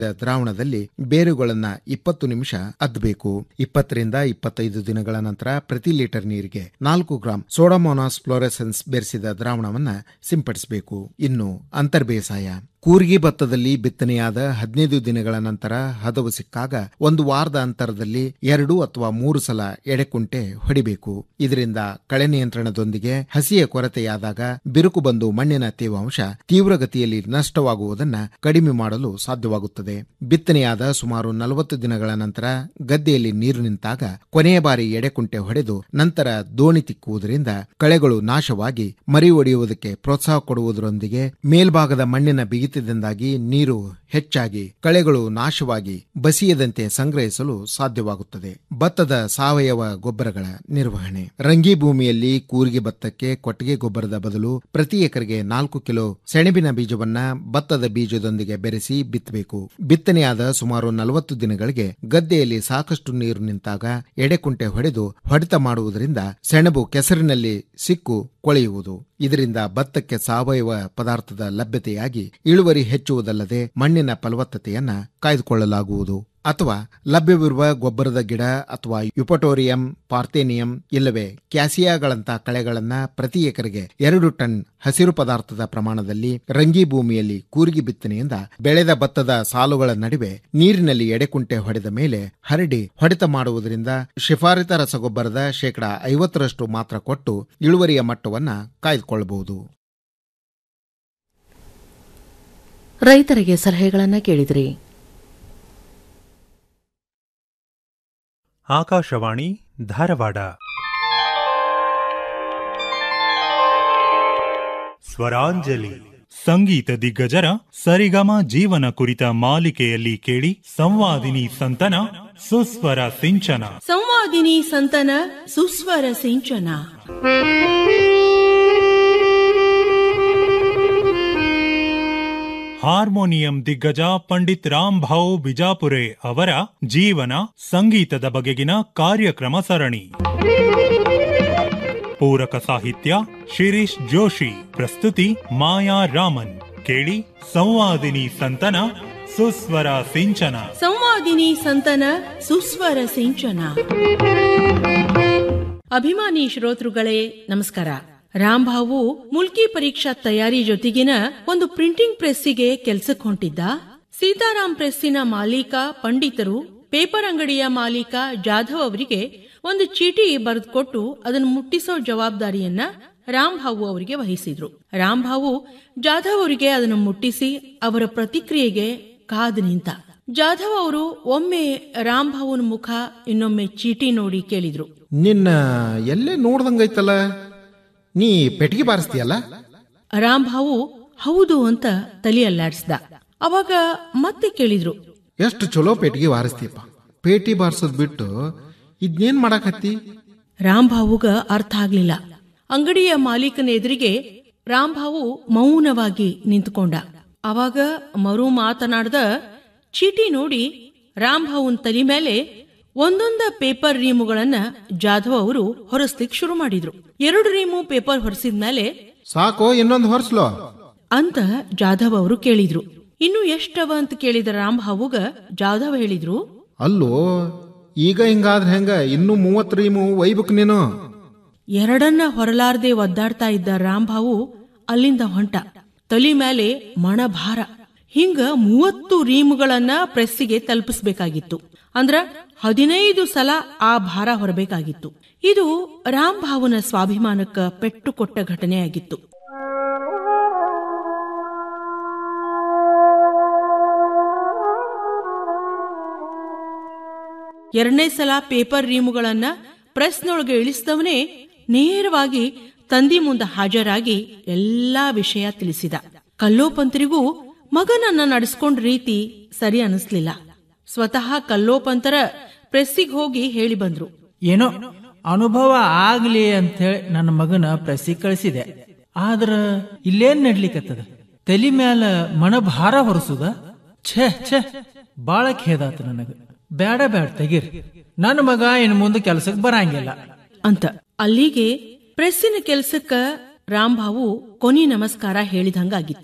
ದ್ರಾವಣದಲ್ಲಿ ಬೇರುಗಳನ್ನ ಇಪ್ಪತ್ತು ನಿಮಿಷ ಅದ್ದಬೇಕು ಇಪ್ಪತ್ತರಿಂದ ಇಪ್ಪತ್ತೈದು ದಿನಗಳ ನಂತರ ಪ್ರತಿ ಲೀಟರ್ ನೀರಿಗೆ ನಾಲ್ಕು ಗ್ರಾಂ ಸೋಡಾಮೋನಾಸ್ ಫ್ಲೋರೆಸೆನ್ಸ್ ಬೆರೆಸಿದ ದ್ರಾವಣವನ್ನ ಸಿಂಪಡಿಸಬೇಕು ಇನ್ನು ಅಂತರ್ಬೇಸಾಯ ಕೂರ್ಗಿ ಭತ್ತದಲ್ಲಿ ಬಿತ್ತನೆಯಾದ ಹದಿನೈದು ದಿನಗಳ ನಂತರ ಹದವು ಸಿಕ್ಕಾಗ ಒಂದು ವಾರದ ಅಂತರದಲ್ಲಿ ಎರಡು ಅಥವಾ ಮೂರು ಸಲ ಎಡೆಕುಂಟೆ ಹೊಡಿಬೇಕು ಇದರಿಂದ ಕಳೆ ನಿಯಂತ್ರಣದೊಂದಿಗೆ ಹಸಿಯ ಕೊರತೆಯಾದಾಗ ಬಿರುಕು ಬಂದು ಮಣ್ಣಿನ ತೇವಾಂಶ ತೀವ್ರಗತಿಯಲ್ಲಿ ನಷ್ಟವಾಗುವುದನ್ನ ಕಡಿಮೆ ಮಾಡಲು ಸಾಧ್ಯವಾಗುತ್ತದೆ ಬಿತ್ತನೆಯಾದ ಸುಮಾರು ನಲವತ್ತು ದಿನಗಳ ನಂತರ ಗದ್ದೆಯಲ್ಲಿ ನೀರು ನಿಂತಾಗ ಕೊನೆಯ ಬಾರಿ ಎಡೆಕುಂಟೆ ಹೊಡೆದು ನಂತರ ದೋಣಿ ತಿಕ್ಕುವುದರಿಂದ ಕಳೆಗಳು ನಾಶವಾಗಿ ಮರಿ ಒಡೆಯುವುದಕ್ಕೆ ಪ್ರೋತ್ಸಾಹ ಕೊಡುವುದರೊಂದಿಗೆ ಮೇಲ್ಭಾಗದ ಮಣ್ಣಿನ ಬಿಗಿತದಿಂದಾಗಿ ನೀರು ಹೆಚ್ಚಾಗಿ ಕಳೆಗಳು ನಾಶವಾಗಿ ಬಸಿಯದಂತೆ ಸಂಗ್ರಹಿಸಲು ಸಾಧ್ಯವಾಗುತ್ತದೆ ಭತ್ತದ ಸಾವಯವ ಗೊಬ್ಬರಗಳ ನಿರ್ವಹಣೆ ರಂಗಿ ಭೂಮಿಯಲ್ಲಿ ಕೂರಿಗೆ ಭತ್ತಕ್ಕೆ ಕೊಟ್ಟಿಗೆ ಗೊಬ್ಬರದ ಬದಲು ಪ್ರತಿ ಎಕರೆಗೆ ನಾಲ್ಕು ಕಿಲೋ ಸೆಣಬಿನ ಬೀಜವನ್ನ ಭತ್ತದ ಬೀಜದೊಂದಿಗೆ ಬೆರೆಸಿ ಬಿತ್ತಬೇಕು ಬಿತ್ತನೆಯಾದ ಸುಮಾರು ನಲವತ್ತು ದಿನಗಳಿಗೆ ಗದ್ದೆಯಲ್ಲಿ ಸಾಕಷ್ಟು ನೀರು ನಿಂತಾಗ ಎಡೆಕುಂಟೆ ಹೊಡೆದು ಹೊಡೆತ ಮಾಡುವುದರಿಂದ ಸೆಣಬು ಕೆಸರಿನಲ್ಲಿ ಸಿಕ್ಕು ಕೊಳೆಯುವುದು ಇದರಿಂದ ಭತ್ತಕ್ಕೆ ಸಾವಯವ ಪದಾರ್ಥದ ಲಭ್ಯತೆಯಾಗಿ ಇಳುವರಿ ಹೆಚ್ಚುವುದಲ್ಲದೆ ಮಣ್ಣಿನ ಫಲವತ್ತತೆಯನ್ನ ಕಾಯ್ದುಕೊಳ್ಳಲಾಗುವುದು ಅಥವಾ ಲಭ್ಯವಿರುವ ಗೊಬ್ಬರದ ಗಿಡ ಅಥವಾ ಯುಪಟೋರಿಯಂ ಪಾರ್ಥೇನಿಯಂ ಇಲ್ಲವೇ ಕ್ಯಾಸಿಯಾಗಳಂತ ಕಳೆಗಳನ್ನ ಪ್ರತಿ ಎಕರೆಗೆ ಎರಡು ಟನ್ ಹಸಿರು ಪದಾರ್ಥದ ಪ್ರಮಾಣದಲ್ಲಿ ರಂಗಿ ಭೂಮಿಯಲ್ಲಿ ಕೂರ್ಗಿ ಬಿತ್ತನೆಯಿಂದ ಬೆಳೆದ ಭತ್ತದ ಸಾಲುಗಳ ನಡುವೆ ನೀರಿನಲ್ಲಿ ಎಡೆಕುಂಟೆ ಹೊಡೆದ ಮೇಲೆ ಹರಡಿ ಹೊಡೆತ ಮಾಡುವುದರಿಂದ ಶಿಫಾರಿತ ರಸಗೊಬ್ಬರದ ಶೇಕಡ ಐವತ್ತರಷ್ಟು ಮಾತ್ರ ಕೊಟ್ಟು ಇಳುವರಿಯ ಮಟ್ಟವನ್ನ ಕಾಯ್ದುಕೊಳ್ಳಬಹುದು ರೈತರಿಗೆ ಸಲಹೆಗಳನ್ನ ಕೇಳಿದ್ರಿ ಆಕಾಶವಾಣಿ ಧಾರವಾಡ ಸ್ವರಾಂಜಲಿ ಸಂಗೀತ ದಿಗ್ಗಜರ ಸರಿಗಮ ಜೀವನ ಕುರಿತ ಮಾಲಿಕೆಯಲ್ಲಿ ಕೇಳಿ ಸಂವಾದಿನಿ ಸಂತನ ಸುಸ್ವರ ಸಿಂಚನ ಸಂವಾದಿನಿ ಸಂತನ ಸುಸ್ವರ ಸಿಂಚನ ಹಾರ್ಮೋನಿಯಂ ದಿಗ್ಗಜ ಪಂಡಿತ್ ರಾಮ್ ಭಾವ್ ಬಿಜಾಪುರೆ ಅವರ ಜೀವನ ಸಂಗೀತದ ಬಗೆಗಿನ ಕಾರ್ಯಕ್ರಮ ಸರಣಿ ಪೂರಕ ಸಾಹಿತ್ಯ ಶಿರೀಶ್ ಜೋಶಿ ಪ್ರಸ್ತುತಿ ಮಾಯಾ ರಾಮನ್ ಕೇಳಿ ಸಂವಾದಿನಿ ಸಂತನ ಸುಸ್ವರ ಸಿಂಚನ ಸಂವಾದಿನಿ ಸಂತನ ಸುಸ್ವರ ಸಿಂಚನ ಅಭಿಮಾನಿ ಶ್ರೋತೃಗಳೇ ನಮಸ್ಕಾರ ರಾಂಭಾವು ಮುಲ್ಕಿ ಪರೀಕ್ಷಾ ತಯಾರಿ ಜೊತೆಗಿನ ಒಂದು ಪ್ರಿಂಟಿಂಗ್ ಪ್ರೆಸ್ಸಿಗೆ ಕೆಲ್ಸಕ್ಕೆ ಹೊಂಟಿದ್ದ ಸೀತಾರಾಮ್ ಪ್ರೆಸ್ಸಿನ ಮಾಲೀಕ ಪಂಡಿತರು ಪೇಪರ್ ಅಂಗಡಿಯ ಮಾಲೀಕ ಜಾಧವ್ ಅವರಿಗೆ ಒಂದು ಚೀಟಿ ಬರೆದುಕೊಟ್ಟು ಅದನ್ನು ಮುಟ್ಟಿಸೋ ಜವಾಬ್ದಾರಿಯನ್ನ ರಾಂಭಾವು ಅವರಿಗೆ ವಹಿಸಿದ್ರು ರಾಂಭಾವು ಜಾಧವ್ ಅವರಿಗೆ ಅದನ್ನು ಮುಟ್ಟಿಸಿ ಅವರ ಪ್ರತಿಕ್ರಿಯೆಗೆ ಕಾದು ನಿಂತ ಜಾಧವ್ ಅವರು ಒಮ್ಮೆ ರಾಂಭಾವುನ ಮುಖ ಇನ್ನೊಮ್ಮೆ ಚೀಟಿ ನೋಡಿ ಕೇಳಿದ್ರು ನಿನ್ನ ಎಲ್ಲೇ ನೋಡ್ದಂಗೈತಲ್ಲ ನೀ ಪೆಟ್ಟಿಗೆ ಬಾರಿಸ್ತೀಯಲ್ಲ ರಾಂಭಾವು ಹೌದು ಅಂತ ತಲೆ ಅಲ್ಲಾಡ್ಸ್ದ ಅವಾಗ ಮತ್ತೆ ಕೇಳಿದ್ರು ಎಷ್ಟು ಚಲೋ ಪೆಟ್ಟಿಗೆ ಬಾರಿಸ್ತೀಯಪ್ಪ ಪೇಟಿ ಬಾರಿಸೋದ್ ಬಿಟ್ಟು ಇದ್ನೇನ್ ಮಾಡಾಕತ್ತಿ ರಾಂಭಾವುಗ ಅರ್ಥ ಆಗ್ಲಿಲ್ಲ ಅಂಗಡಿಯ ಮಾಲೀಕನ ಎದುರಿಗೆ ರಾಂಭಾವು ಮೌನವಾಗಿ ನಿಂತುಕೊಂಡ ಅವಾಗ ಮರು ಮಾತನಾಡ್ದ ಚೀಟಿ ನೋಡಿ ರಾಂಭಾವುನ್ ತಲೆ ಮೇಲೆ ಒಂದೊಂದ ಪೇಪರ್ ರೀಮುಗಳನ್ನ ಜಾಧವ್ ಅವರು ಹೊರಸ್ಲಿಕ್ ಶುರು ಮಾಡಿದ್ರು ಎರಡು ರೀಮು ಪೇಪರ್ ಹೊರಸಿದ್ಮೇಲೆ ಸಾಕು ಇನ್ನೊಂದು ಹೊರ್ಸ್ಲೋ ಅಂತ ಜಾಧವ್ ಅವರು ಕೇಳಿದ್ರು ಇನ್ನು ಎಷ್ಟವ ಅಂತ ಕೇಳಿದ ರಾಂಭಾವುಗ ಜಾಧವ್ ಹೇಳಿದ್ರು ಅಲ್ಲೋ ಈಗ ಹಿಂಗಾದ್ರೆ ಹೆಂಗ ಇನ್ನು ಮೂವತ್ತು ರೀಮು ಒಯ್ಬೇಕು ನೀನು ಎರಡನ್ನ ಹೊರಲಾರ್ದೆ ಒದ್ದಾಡ್ತಾ ಇದ್ದ ರಾಂಭಾವು ಅಲ್ಲಿಂದ ಹೊಂಟ ತಲಿ ಮೇಲೆ ಮಣಭಾರ ಹಿಂಗ ಮೂವತ್ತು ರೀಮುಗಳನ್ನ ಪ್ರೆಸ್ಸಿಗೆ ತಲುಪಿಸ್ಬೇಕಾಗಿತ್ತು ಅಂದ್ರ ಹದಿನೈದು ಸಲ ಆ ಭಾರ ಹೊರಬೇಕಾಗಿತ್ತು ಇದು ರಾಂಭಾವುನ ಸ್ವಾಭಿಮಾನಕ್ಕ ಪೆಟ್ಟು ಕೊಟ್ಟ ಘಟನೆಯಾಗಿತ್ತು ಎರಡನೇ ಸಲ ಪೇಪರ್ ರೀಮುಗಳನ್ನ ಪ್ರೆಸ್ನೊಳಗೆ ಇಳಿಸಿದವನೇ ನೇರವಾಗಿ ತಂದಿ ಮುಂದೆ ಹಾಜರಾಗಿ ಎಲ್ಲಾ ವಿಷಯ ತಿಳಿಸಿದ ಕಲ್ಲೋಪಂತರಿಗೂ ಮಗನನ್ನ ನಡೆಸ್ಕೊಂಡ ರೀತಿ ಸರಿ ಅನಿಸ್ಲಿಲ್ಲ ಸ್ವತಃ ಕಲ್ಲೋಪಂತರ ಪ್ರೆಸ್ಸಿಗೆ ಹೋಗಿ ಹೇಳಿ ಬಂದ್ರು ಏನೋ ಅನುಭವ ಆಗ್ಲಿ ಅಂತ ಹೇಳಿ ನನ್ನ ಮಗನ ಪ್ರಸಿ ಕಳಿಸಿದೆ ಆದ್ರ ಇಲ್ಲೇನ್ ನಡ್ಲಿಕತ್ತದ ತಲಿ ಮ್ಯಾಲ ಮಣ ಭಾರ ಹೊರಸುದ ಛೇ ಛೇ ಬಾಳ ಖೇದಾತ ನನಗ ಬೇಡ ಬೇಡ ತೆಗೀರ್ ನನ್ನ ಮಗ ಇನ್ ಮುಂದೆ ಕೆಲ್ಸಕ್ಕೆ ಬರಂಗಿಲ್ಲ ಅಂತ ಅಲ್ಲಿಗೆ ಪ್ರೆಸ್ಸಿನ ಕೆಲ್ಸಕ್ಕ ರಾಂಭಾವು ಕೊನಿ ನಮಸ್ಕಾರ ಹೇಳಿದಂಗಾಗಿತ್ತು